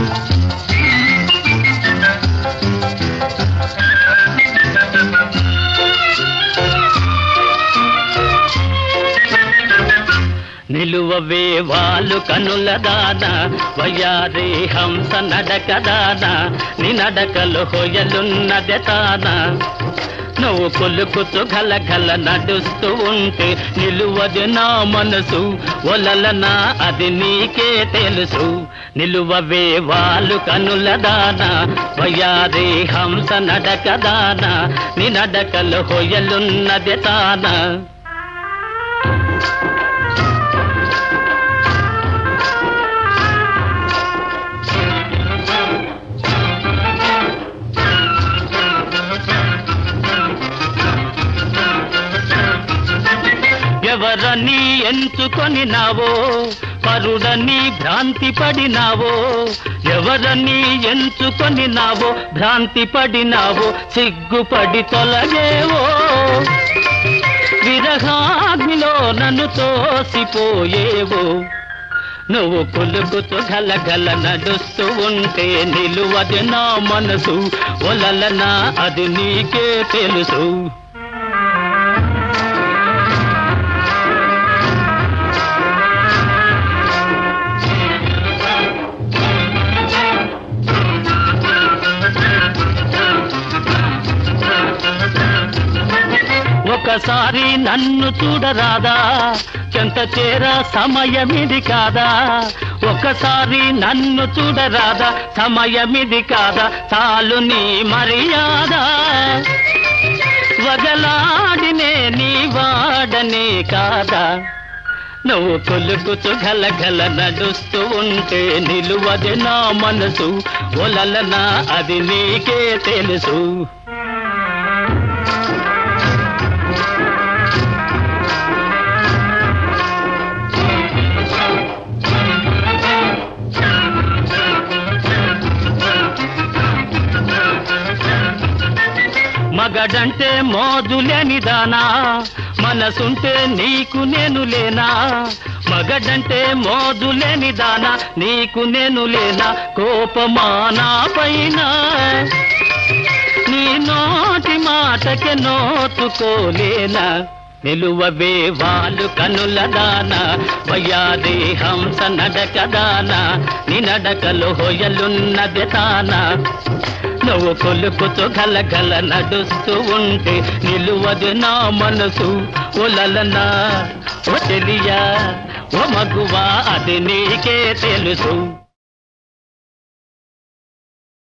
నిలువవే వాళ్ళు కనుల దాన వయ్యారి హంస నడక దాన నీ నడకలు హొయలున్నదె తాన నువ్వు కొలుకుతూ గల గల నడుస్తూ ఉంటే నిలువది నా మనసు ఒలలనా అది నీకే తెలుసు నిలువవే వాళ్ళు కనుల దాన వయ్యారి హంస నడక దాన నీ నడకలు హొయలున్నదె తానా ఎవరని ఎంచుకొని నావో పరుడని భ్రాంతి పడినావో ఎవరని ఎంచుకొని నావో భ్రాంతి పడినావో సిగ్గుపడి తొలగేవో విరహాగ్నిలో నన్ను తోసిపోయేవో నువ్వు కొలుకుతూ గలగల నడుస్తూ ఉంటే నిలువది నా మనసు ఒలలనా అది నీకే తెలుసు ఒకసారి నన్ను చూడరాదా చెంత చేర సమయమిది కాదా ఒకసారి నన్ను చూడరాదా సమయమిది కాదా చాలు నీ మర్యాద వగలాడినే నీ వాడనే కాదా నువ్వు కొలుకుతూ గలగల నడుస్తూ ఉంటే నిలువది నా మనసు ఒలలనా అది నీకే తెలుసు మగడంటే మోదులేని దానా మనసుంటే నీకు నేను లేనా మగడంటే మోదులేని దానా నీకు నేను లేనా కోపమానా పైన నీ నోటి మాటకి నోచుకోలేనా నిలువవే వాళ్ళు కనుల దాన వయ్యాది హంస నడక దాన నీ నడకలు హొయలున్నది తానా నువ్వు కొలుకుతూ గలగల నడుస్తూ ఉంటే నిలువదు నా మనసు ఒలలనా ఓ తెలియా ఓ మగువా అది నీకే తెలుసు